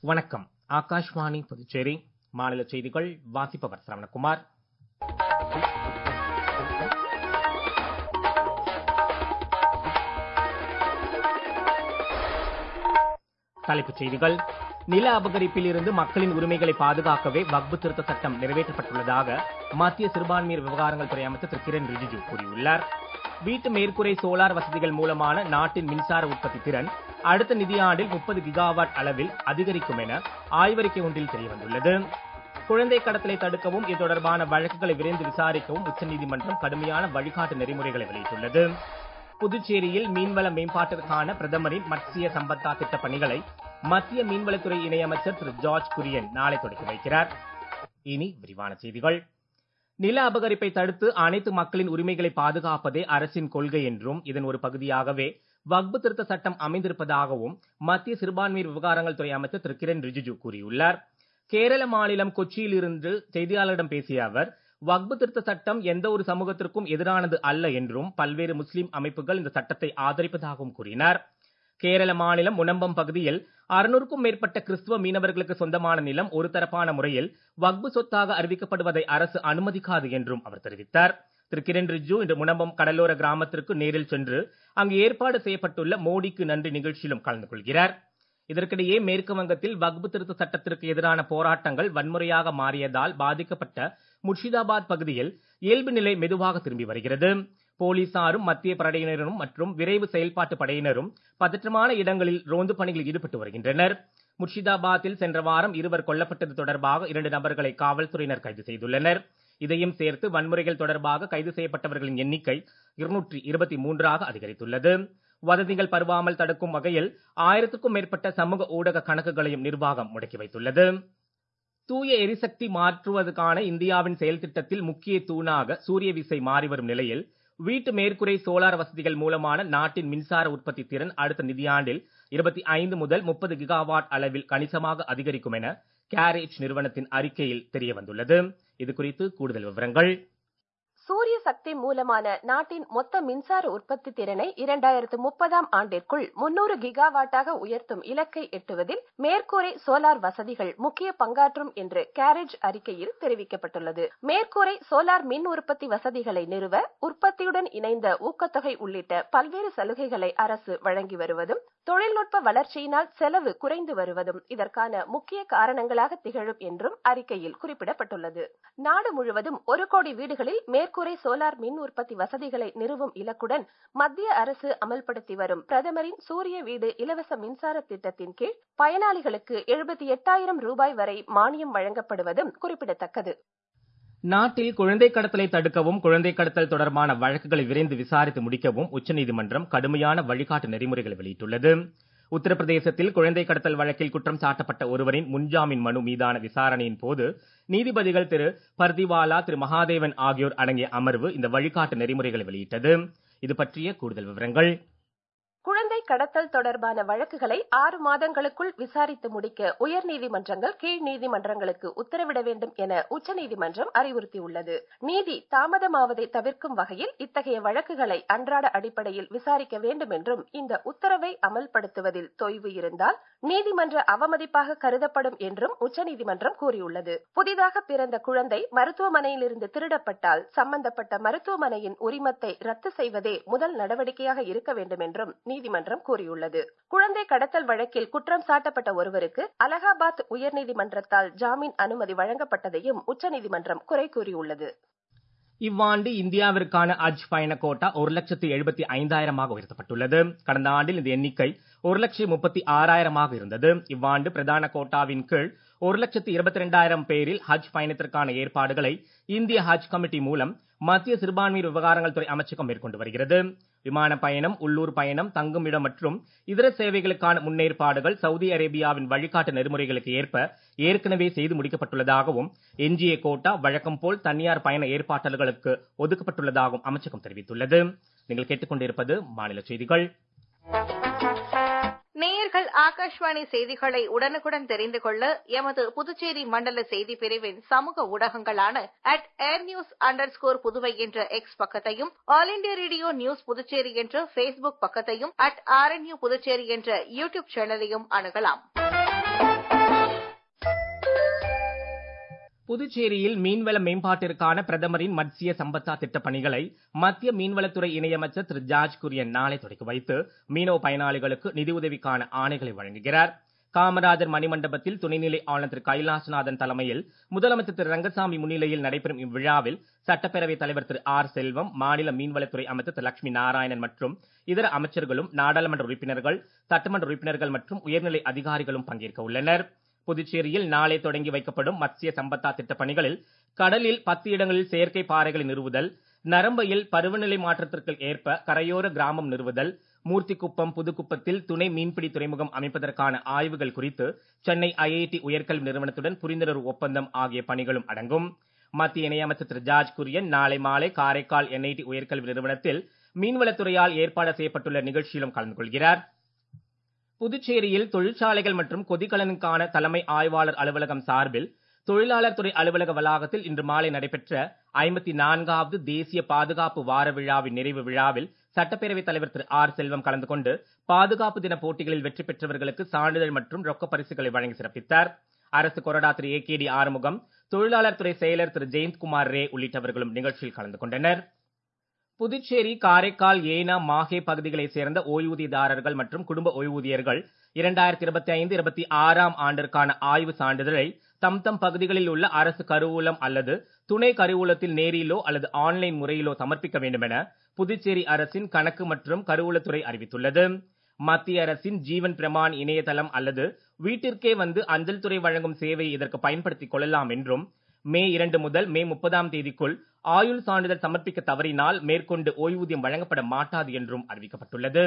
வணக்கம் ஆகாஷ்வாணி புதுச்சேரி மாநில செய்திகள் வாசிப்பவர் சரவணகுமார் தலைப்புச் செய்திகள் நில அபகரிப்பில் இருந்து மக்களின் உரிமைகளை பாதுகாக்கவே வக்பு திருத்த சட்டம் நிறைவேற்றப்பட்டுள்ளதாக மத்திய சிறுபான்மையர் விவகாரங்கள் துறை அமைச்சர் திரு கிரண் ரிஜிஜு கூறியுள்ளார் வீட்டு மேற்கூரை சோலார் வசதிகள் மூலமான நாட்டின் மின்சார உற்பத்தி திறன் அடுத்த நிதியாண்டில் முப்பது கிகாவாட் அளவில் அதிகரிக்கும் என ஆய்வறிக்கை ஒன்றில் தெரியவந்துள்ளது குழந்தை கடத்தலை தடுக்கவும் இது தொடர்பான வழக்குகளை விரைந்து விசாரிக்கவும் உச்சநீதிமன்றம் கடுமையான வழிகாட்டு நெறிமுறைகளை வெளியிட்டுள்ளது புதுச்சேரியில் மீன்வள மேம்பாட்டிற்கான பிரதமரின் மத்சிய சம்பத்தா திட்ட பணிகளை மத்திய மீன்வளத்துறை இணையமைச்சர் திரு ஜார்ஜ் குரியன் நாளை தொடங்கி வைக்கிறார் இனி விரிவான செய்திகள் நில அபகரிப்பை தடுத்து அனைத்து மக்களின் உரிமைகளை பாதுகாப்பதே அரசின் கொள்கை என்றும் இதன் ஒரு பகுதியாகவே வக்பு திருத்த சட்டம் அமைந்திருப்பதாகவும் மத்திய சிறுபான்மையர் விவகாரங்கள் துறை அமைச்சர் திரு கிரண் ரிஜிஜு கூறியுள்ளார் கேரள மாநிலம் கொச்சியில் இருந்து செய்தியாளரிடம் பேசிய அவர் வக்பு திருத்த சட்டம் எந்த ஒரு சமூகத்திற்கும் எதிரானது அல்ல என்றும் பல்வேறு முஸ்லிம் அமைப்புகள் இந்த சட்டத்தை ஆதரிப்பதாகவும் கூறினார் கேரள மாநிலம் முனம்பம் பகுதியில் அறுநூறுக்கும் மேற்பட்ட கிறிஸ்துவ மீனவர்களுக்கு சொந்தமான நிலம் ஒரு தரப்பான முறையில் வக்பு சொத்தாக அறிவிக்கப்படுவதை அரசு அனுமதிக்காது என்றும் அவர் தெரிவித்தார் திரு கிரண் ரிஜிஜு இன்று முனம்பம் கடலோர கிராமத்திற்கு நேரில் சென்று அங்கு ஏற்பாடு செய்யப்பட்டுள்ள மோடிக்கு நன்றி நிகழ்ச்சியிலும் கலந்து கொள்கிறார் இதற்கிடையே மேற்கு வங்கத்தில் வக்பு திருத்த சட்டத்திற்கு எதிரான போராட்டங்கள் வன்முறையாக மாறியதால் பாதிக்கப்பட்ட முர்ஷிதாபாத் பகுதியில் இயல்பு நிலை மெதுவாக திரும்பி வருகிறது போலீசாரும் மத்திய படையினரும் மற்றும் விரைவு செயல்பாட்டு படையினரும் பதற்றமான இடங்களில் ரோந்து பணிகளில் ஈடுபட்டு வருகின்றனர் முர்ஷிதாபாத்தில் சென்ற வாரம் இருவர் கொல்லப்பட்டது தொடர்பாக இரண்டு நபர்களை காவல்துறையினர் கைது செய்துள்ளனர் இதையும் சேர்த்து வன்முறைகள் தொடர்பாக கைது செய்யப்பட்டவர்களின் எண்ணிக்கை இருநூற்றி இருபத்தி மூன்றாக அதிகரித்துள்ளது வதந்திகள் பரவாமல் தடுக்கும் வகையில் ஆயிரத்துக்கும் மேற்பட்ட சமூக ஊடக கணக்குகளையும் நிர்வாகம் முடக்கி வைத்துள்ளது தூய எரிசக்தி மாற்றுவதற்கான இந்தியாவின் செயல் திட்டத்தில் முக்கிய தூணாக சூரிய விசை மாறி வரும் நிலையில் வீட்டு மேற்கூரை சோலார் வசதிகள் மூலமான நாட்டின் மின்சார உற்பத்தி திறன் அடுத்த நிதியாண்டில் இருபத்தி ஐந்து முதல் முப்பது கிகாவாட் அளவில் கணிசமாக அதிகரிக்கும் என கேரேஜ் நிறுவனத்தின் அறிக்கையில் தெரிய வந்துள்ளது இது குறித்து கூடுதல் விவரங்கள் சூரிய சக்தி மூலமான நாட்டின் மொத்த மின்சார உற்பத்தி திறனை இரண்டாயிரத்து முப்பதாம் ஆண்டிற்குள் முன்னூறு கிகாவாட்டாக உயர்த்தும் இலக்கை எட்டுவதில் மேற்கூரை சோலார் வசதிகள் முக்கிய பங்காற்றும் என்று கேரேஜ் அறிக்கையில் தெரிவிக்கப்பட்டுள்ளது மேற்கூரை சோலார் மின் உற்பத்தி வசதிகளை நிறுவ உற்பத்தியுடன் இணைந்த ஊக்கத்தொகை உள்ளிட்ட பல்வேறு சலுகைகளை அரசு வழங்கி வருவதும் தொழில்நுட்ப வளர்ச்சியினால் செலவு குறைந்து வருவதும் இதற்கான முக்கிய காரணங்களாக திகழும் என்றும் அறிக்கையில் குறிப்பிடப்பட்டுள்ளது நாடு முழுவதும் ஒரு கோடி வீடுகளில் மேற்கூரை சோலார் மின் உற்பத்தி வசதிகளை நிறுவும் இலக்குடன் மத்திய அரசு அமல்படுத்தி வரும் பிரதமரின் சூரிய வீடு இலவச மின்சார திட்டத்தின் கீழ் பயனாளிகளுக்கு எழுபத்தி எட்டாயிரம் ரூபாய் வரை மானியம் வழங்கப்படுவதும் குறிப்பிடத்தக்கது நாட்டில் குழந்தை கடத்தலை தடுக்கவும் குழந்தை கடத்தல் தொடர்பான வழக்குகளை விரைந்து விசாரித்து முடிக்கவும் உச்சநீதிமன்றம் கடுமையான வழிகாட்டு நெறிமுறைகளை வெளியிட்டுள்ளது உத்தரப்பிரதேசத்தில் குழந்தை கடத்தல் வழக்கில் குற்றம் சாட்டப்பட்ட ஒருவரின் முன்ஜாமீன் மனு மீதான விசாரணையின் போது நீதிபதிகள் திரு பர்திவாலா திரு மகாதேவன் ஆகியோர் அடங்கிய அமர்வு இந்த வழிகாட்டு நெறிமுறைகளை வெளியிட்டது இது பற்றிய கூடுதல் விவரங்கள் குழந்தை கடத்தல் தொடர்பான வழக்குகளை ஆறு மாதங்களுக்குள் விசாரித்து முடிக்க உயர்நீதிமன்றங்கள் கீழ் நீதிமன்றங்களுக்கு உத்தரவிட வேண்டும் என உச்சநீதிமன்றம் அறிவுறுத்தியுள்ளது நீதி தாமதமாவதை தவிர்க்கும் வகையில் இத்தகைய வழக்குகளை அன்றாட அடிப்படையில் விசாரிக்க வேண்டும் என்றும் இந்த உத்தரவை அமல்படுத்துவதில் தொய்வு இருந்தால் நீதிமன்ற அவமதிப்பாக கருதப்படும் என்றும் உச்சநீதிமன்றம் கூறியுள்ளது புதிதாக பிறந்த குழந்தை மருத்துவமனையிலிருந்து திருடப்பட்டால் சம்பந்தப்பட்ட மருத்துவமனையின் உரிமத்தை ரத்து செய்வதே முதல் நடவடிக்கையாக இருக்க வேண்டும் என்றும் நீதிமன்றம் கூறியுள்ளது குழந்தை கடத்தல் வழக்கில் குற்றம் சாட்டப்பட்ட ஒருவருக்கு அலகாபாத் உயர்நீதிமன்றத்தால் ஜாமீன் அனுமதி வழங்கப்பட்டதையும் உச்சநீதிமன்றம் குறை கூறியுள்ளது இவ்வாண்டு இந்தியாவிற்கான அஜ் பயண கோட்டா ஒரு லட்சத்து எழுபத்தி ஐந்தாயிரமாக உயர்த்தப்பட்டுள்ளது கடந்த ஆண்டில் இந்த எண்ணிக்கை ஒரு லட்சத்து முப்பத்தி ஆறாயிரமாக இருந்தது இவ்வாண்டு பிரதான கோட்டாவின் கீழ் ஒரு லட்சத்து இருபத்தி ரெண்டாயிரம் பேரில் ஹஜ் பயணத்திற்கான ஏற்பாடுகளை இந்திய ஹஜ் கமிட்டி மூலம் மத்திய சிறுபான்மையர் விவகாரங்கள் துறை அமைச்சகம் மேற்கொண்டு வருகிறது விமான பயணம் உள்ளூர் பயணம் தங்குமிடம் மற்றும் இதர சேவைகளுக்கான முன்னேற்பாடுகள் சவுதி அரேபியாவின் வழிகாட்டு நெறிமுறைகளுக்கு ஏற்ப ஏற்கனவே செய்து முடிக்கப்பட்டுள்ளதாகவும் எஞ்சிய கோட்டா வழக்கம் போல் தனியார் பயண ஏற்பாட்டாளர்களுக்கு ஒதுக்கப்பட்டுள்ளதாகவும் அமைச்சகம் தெரிவித்துள்ளது நீங்கள் கேட்டுக்கொண்டிருப்பது மாநில செய்திகள் நேயர்கள் ஆகாஷ்வாணி செய்திகளை உடனுக்குடன் தெரிந்து கொள்ள எமது புதுச்சேரி மண்டல செய்தி பிரிவின் சமூக ஊடகங்களான at air news underscore Puduvai என்ற எக்ஸ் பக்கத்தையும் All India Radio news Puducherry என்ற பேஸ்புக் பக்கத்தையும் அட் ஆர்என்யூ புதுச்சேரி என்ற யூ டியூப் சேனலையும் அணுகலாம் புதுச்சேரியில் மீன்வள மேம்பாட்டிற்கான பிரதமரின் மத்சிய சம்பத்தா திட்டப் பணிகளை மத்திய மீன்வளத்துறை இணையமைச்சர் திரு ஜார்ஜ் குரியன் நாளை தொடக்கி வைத்து மீனவ பயனாளிகளுக்கு நிதியுதவிக்கான ஆணைகளை வழங்குகிறார் காமராஜர் மணிமண்டபத்தில் துணைநிலை ஆளுநர் திரு கைலாசநாதன் தலைமையில் முதலமைச்சர் திரு ரங்கசாமி முன்னிலையில் நடைபெறும் இவ்விழாவில் சட்டப்பேரவைத் தலைவர் திரு ஆர் செல்வம் மாநில மீன்வளத்துறை அமைச்சர் திரு லட்சுமி நாராயணன் மற்றும் இதர அமைச்சர்களும் நாடாளுமன்ற உறுப்பினர்கள் சட்டமன்ற உறுப்பினர்கள் மற்றும் உயர்நிலை அதிகாரிகளும் பங்கேற்க உள்ளனர் புதுச்சேரியில் நாளை தொடங்கி வைக்கப்படும் மத்சிய சம்பத்தா திட்டப் பணிகளில் கடலில் பத்து இடங்களில் செயற்கை பாறைகளை நிறுவுதல் நரம்பையில் பருவநிலை மாற்றத்திற்கு ஏற்ப கரையோர கிராமம் நிறுவுதல் மூர்த்திக்குப்பம் புதுக்குப்பத்தில் துணை மீன்பிடி துறைமுகம் அமைப்பதற்கான ஆய்வுகள் குறித்து சென்னை ஐஐடி உயர்கல்வி நிறுவனத்துடன் புரிந்துணர்வு ஒப்பந்தம் ஆகிய பணிகளும் அடங்கும் மத்திய இணையமைச்சர் திரு ஜார்ஜ் குரியன் நாளை மாலை காரைக்கால் என்ஐடி உயர்கல்வி நிறுவனத்தில் மீன்வளத்துறையால் ஏற்பாடு செய்யப்பட்டுள்ள நிகழ்ச்சியிலும் கலந்து கொள்கிறார் புதுச்சேரியில் தொழிற்சாலைகள் மற்றும் கொதிகலனுக்கான தலைமை ஆய்வாளர் அலுவலகம் சார்பில் தொழிலாளர் துறை அலுவலக வளாகத்தில் இன்று மாலை நடைபெற்ற ஐம்பத்தி நான்காவது தேசிய பாதுகாப்பு வார விழாவின் நிறைவு விழாவில் சட்டப்பேரவைத் தலைவர் திரு ஆர் செல்வம் கலந்து கொண்டு பாதுகாப்பு தின போட்டிகளில் வெற்றி பெற்றவர்களுக்கு சான்றிதழ் மற்றும் ரொக்க பரிசுகளை வழங்கி சிறப்பித்தார் அரசு கொறடா Thiru A K T Arumugam தொழிலாளர் துறை செயலர் திரு ஜெயந்த்குமார் ரே உள்ளிட்டவர்களும் நிகழ்ச்சியில் கலந்து கொண்டனர் புதுச்சேரி காரைக்கால் ஏனா மாஹே பகுதிகளைச் சேர்ந்த ஓய்வூதியதாரர்கள் மற்றும் குடும்ப ஓய்வூதியர்கள் இரண்டாயிரத்தி இருபத்தி ஐந்து இருபத்தி ஆறாம் ஆண்டிற்கான ஆய்வு சான்றிதழை தம் தம் பகுதிகளில் உள்ள அரசு கருவூலம் அல்லது துணை கருவூலத்தில் நேரிலோ அல்லது ஆன்லைன் முறையிலோ சமர்ப்பிக்க வேண்டும் என புதுச்சேரி அரசின் கணக்கு மற்றும் கருவூலத்துறை அறிவித்துள்ளது மத்திய அரசின் ஜீவன் பிரமான் இணையதளம் அல்லது வீட்டிற்கே வந்து அஞ்சல் துறை வழங்கும் சேவை இதற்கு பயன்படுத்திக் கொள்ளலாம் என்றும் மே இரண்டு முதல் மே முப்பதாம் தேதிக்குள் ஆயுள் சான்றிதழ் சமர்ப்பிக்க தவறினால் மேற்கொண்டு ஓய்வூதியம் வழங்கப்பட மாட்டாது என்றும் அறிவிக்கப்பட்டுள்ளது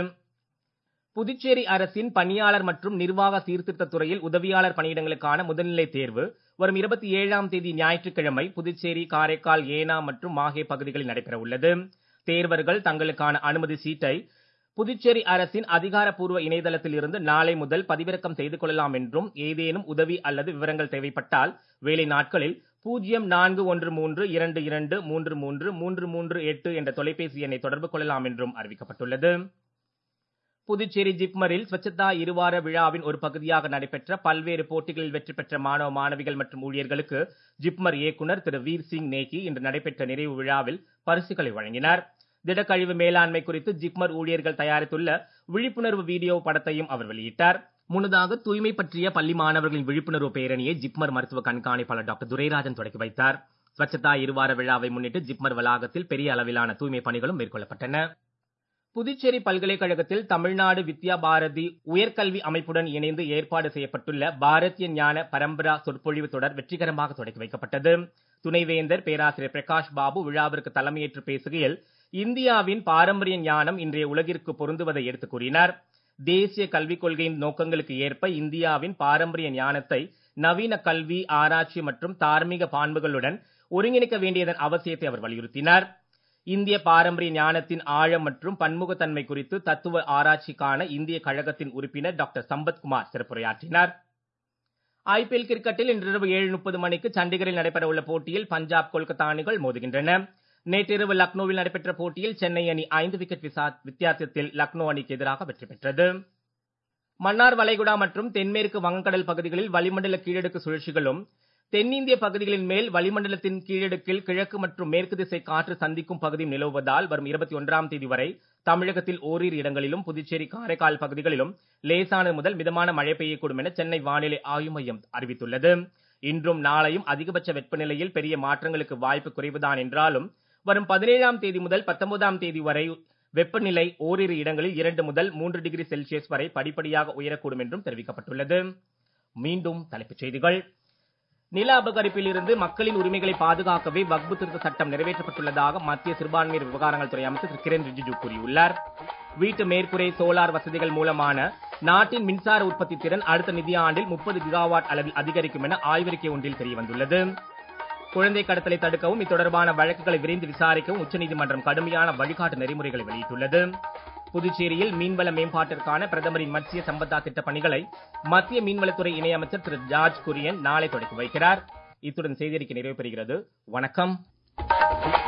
புதுச்சேரி அரசின் பணியாளர் மற்றும் நிர்வாக சீர்திருத்த துறையில் உதவியாளர் பணியிடங்களுக்கான முதல்நிலை தேர்வு வரும் இருபத்தி ஏழாம் தேதி ஞாயிற்றுக்கிழமை புதுச்சேரி காரைக்கால் ஏனா மற்றும் மாஹே பகுதிகளில் நடைபெற உள்ளது தேர்வர்கள் தங்களுக்கான அனுமதி சீட்டை புதுச்சேரி அரசின் அதிகாரப்பூர்வ இணையதளத்தில் இருந்து நாளை முதல் பதிவிறக்கம் செய்து கொள்ளலாம் என்றும் ஏதேனும் உதவி அல்லது விவரங்கள் தேவைப்பட்டால் வேலை நாட்களில் பூஜ்ஜியம் நான்கு ஒன்று மூன்று இரண்டு இரண்டு மூன்று மூன்று மூன்று மூன்று எட்டு என்ற தொலைபேசி எண்ணை தொடர்பு கொள்ளலாம் என்றும் அறிவிக்கப்பட்டுள்ளது புதுச்சேரி ஜிப்மரில் ஸ்வச்சதா இருவார விழாவின் ஒரு பகுதியாக நடைபெற்ற பல்வேறு போட்டிகளில் வெற்றி பெற்ற மாணவ மாணவிகள் மற்றும் ஊழியர்களுக்கு ஜிப்மர் இயக்குனர் திரு வீர் சிங் நேகி இன்று நடைபெற்ற நிறைவு விழாவில் பரிசுகளை வழங்கினார் திடக்கழிவு மேலாண்மை குறித்து ஜிப்மர் ஊழியர்கள் தயாரித்துள்ள விழிப்புணர்வு வீடியோ படத்தையும் அவர் வெளியிட்டார் முன்னதாக தூய்மை பற்றிய பள்ளி மாணவர்களின் விழிப்புணர்வு பேரணியை ஜிப்மர் மருத்துவ கண்காணிப்பாளர் டாக்டர் துரைராஜன் தொடங்கி வைத்தார் ஸ்வச்சதா இருவார விழாவை முன்னிட்டு ஜிப்மர் வளாகத்தில் பெரிய அளவிலான தூய்மை பணிகளும் மேற்கொள்ளப்பட்டன புதுச்சேரி பல்கலைக்கழகத்தில் தமிழ்நாடு வித்யா பாரதி உயர்கல்வி அமைப்புடன் இணைந்து ஏற்பாடு செய்யப்பட்டுள்ள பாரதிய ஞான பரம்பரா சொற்பொழிவு தொடர் வெற்றிகரமாக தொடங்கி வைக்கப்பட்டது துணைவேந்தர் பேராசிரியர் பிரகாஷ் பாபு விழாவிற்கு தலைமையேற்று பேசுகையில் இந்தியாவின் பாரம்பரிய ஞானம் இன்றைய உலகிற்கு பொருந்துவதை எடுத்துக் கூறினார் தேசிய கல்விக் கொள்கையின் நோக்கங்களுக்கு ஏற்ப இந்தியாவின் பாரம்பரிய ஞானத்தை நவீன கல்வி ஆராய்ச்சி மற்றும் தார்மீக பாண்புகளுடன் ஒருங்கிணைக்க வேண்டியதன் அவசியத்தை அவர் வலியுறுத்தினார் இந்திய பாரம்பரிய ஞானத்தின் ஆழம் மற்றும் பன்முகத்தன்மை குறித்து தத்துவ ஆராய்ச்சிக்கான இந்திய கழகத்தின் உறுப்பினர் டாக்டர் சம்பத்குமார் சிறப்புரையாற்றினார் ஐபிஎல் கிரிக்கெட்டில் இன்றிரவு ஏழு முப்பது மணிக்கு சண்டிகரில் நடைபெற உள்ள போட்டியில் பஞ்சாப் கொல்கத்தா அணிகள் மோதுகின்றன நேற்றிரவு லக்னோவில் நடைபெற்ற போட்டியில் சென்னை அணி ஐந்து விக்கெட் வித்தியாசத்தில் லக்னோ அணிக்கு எதிராக வெற்றி பெற்றது மன்னார் வளைகுடா மற்றும் தென்மேற்கு வங்கக்கடல் பகுதிகளில் வளிமண்டல கீழடுக்கு சுழற்சிகளும் தென்னிந்திய பகுதிகளின் மேல் வளிமண்டலத்தின் கீழடுக்கில் கிழக்கு மற்றும் மேற்கு திசை காற்று சந்திக்கும் பகுதியும் நிலவுவதால் வரும் இருபத்தி ஒன்றாம் தேதி வரை தமிழகத்தில் ஓரிரு இடங்களிலும் புதுச்சேரி காரைக்கால் பகுதிகளிலும் லேசானது முதல் மிதமான மழை பெய்யக்கூடும் என சென்னை வானிலை ஆய்வு மையம் அறிவித்துள்ளது இன்றும் நாளையும் அதிகபட்ச வெப்பநிலையில் பெரிய மாற்றங்களுக்கு வாய்ப்பு குறைவுதான் என்றாலும் வரும் பதினேழாம் தேதி முதல் பத்தொன்பதாம் தேதி வரை வெப்பநிலை ஓரிரு இடங்களில் இரண்டு முதல் மூன்று டிகிரி செல்சியஸ் வரை படிப்படியாக உயரக்கூடும் என்றும் தெரிவிக்கப்பட்டுள்ளது மீண்டும் தலைப்புச் செய்திகள் நில அபகரிப்பில் இருந்து மக்களின் உரிமைகளை பாதுகாக்கவே வக்பு திருத்த சட்டம் நிறைவேற்றப்பட்டுள்ளதாக மத்திய சிறுபான்மையர் விவகாரங்கள் துறை அமைச்சர் திரு கிரண் ரிஜிஜு கூறியுள்ளார் வீட்டு மேற்கூரை சோலார் வசதிகள் மூலமான நாட்டின் மின்சார உற்பத்தி திறன் அடுத்த நிதியாண்டில் முப்பது கிகாவாட் அளவில் அதிகரிக்கும் என ஆய்வறிக்கை ஒன்றில் தெரியவந்துள்ளது குழந்தை கடத்தலை தடுக்கவும் இத்தொடர்பான வழக்குகளை விரைந்து விசாரிக்கவும் உச்சநீதிமன்றம் கடுமையான வழிகாட்டு நெறிமுறைகளை வெளியிட்டுள்ளது புதுச்சேரியில் மீன்வள மேம்பாட்டிற்கான பிரதமரின் மத்சிய சம்பத்தா திட்ட பணிகளை மத்திய மீன்வளத்துறை இணையமைச்சர் திரு ஜார்ஜ் குரியன் நாளை தொடங்கி வைக்கிறார் இத்துடன் செய்தியறிக்கை நிறைவு பெறுகிறது வணக்கம்